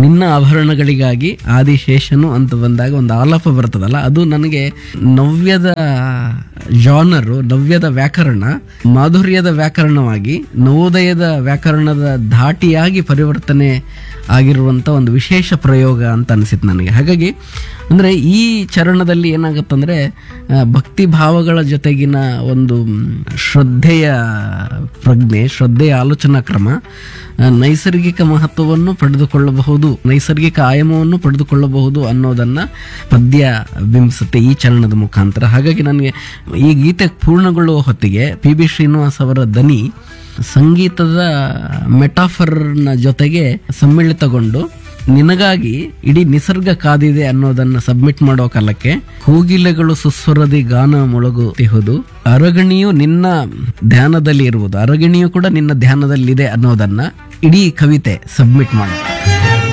ನಿನ್ನ ಆಭರಣಗಳಿಗಾಗಿ ಆದಿಶೇಷನು ಅಂತ ಬಂದಾಗ ಒಂದು ಆಲಾಪ ಬರ್ತದಲ್ಲ ಅದು ನನಗೆ ನವ್ಯದ ಜಾನರು ನವ್ಯದ ವ್ಯಾಕರಣ ಮಾಧುರ್ಯದ ವ್ಯಾಕರಣವಾಗಿ ನವೋದಯದ ವ್ಯಾಕರಣದ ಧಾಟಿಯಾಗಿ ಪರಿವರ್ತನೆ ಆಗಿರುವಂಥ ಒಂದು ವಿಶೇಷ ಪ್ರಯೋಗ ಅಂತ ಅನಿಸಿತ್ತು ನನಗೆ ಹಾಗಾಗಿ ಅಂದರೆ ಈ ಚರಣದಲ್ಲಿ ಏನಾಗುತ್ತಂದರೆ ಭಕ್ತಿ ಭಾವಗಳ ಜೊತೆಗಿನ ಒಂದು ಮ್, ಶ್ರದ್ಧೆಯ ಪ್ರಜ್ಞೆ ಶ್ರದ್ಧೆಯ ಆಲೋಚನಾ ಕ್ರಮ ಆ, ನೈಸರ್ಗಿಕ ಮಹತ್ವವನ್ನು ಪಡೆದುಕೊಳ್ಳಬಹುದು ನೈಸರ್ಗಿಕ ಆಯಾಮವನ್ನು ಪಡೆದುಕೊಳ್ಳಬಹುದು ಅನ್ನೋದನ್ನ ಪದ್ಯ ಬಿಂಬಿಸುತ್ತೆ ಈ ಚರಣದ ಮುಖಾಂತರ ಹಾಗಾಗಿ ನನಗೆ ಈ ಗೀತೆ ಪೂರ್ಣಗೊಳ್ಳುವ ಹೊತ್ತಿಗೆ ಪಿ ಬಿ ಶ್ರೀನಿವಾಸ್ ಅವರ ದನಿ ಸಂಗೀತದ ಮೆಟಾಫರ್ನ ಜೊತೆಗೆ ಸಮ್ಮಿಳಿತಗೊಂಡು ನಿನಗಾಗಿ ಇಡೀ ನಿಸರ್ಗ ಕಾದಿದೆ ಅನ್ನೋದನ್ನ ಸಬ್ಮಿಟ್ ಮಾಡೋ ಕಾಲಕ್ಕೆ ಕೋಗಿಲೆಗಳು ಸುಸ್ವರದಿ ಗಾನ ಮೊಳಗುತ್ತಿಹುದು ಅರಗಣಿಯು ನಿನ್ನ ಧ್ಯಾನದಲ್ಲಿ ಇರುವುದು ಅರಗಣಿಯು ಕೂಡ ನಿನ್ನ ಧ್ಯಾನದಲ್ಲಿದೆ ಅನ್ನೋದನ್ನ ಇಡೀ ಕವಿತೆ ಸಬ್ಮಿಟ್ ಮಾಡುತ್ತೆ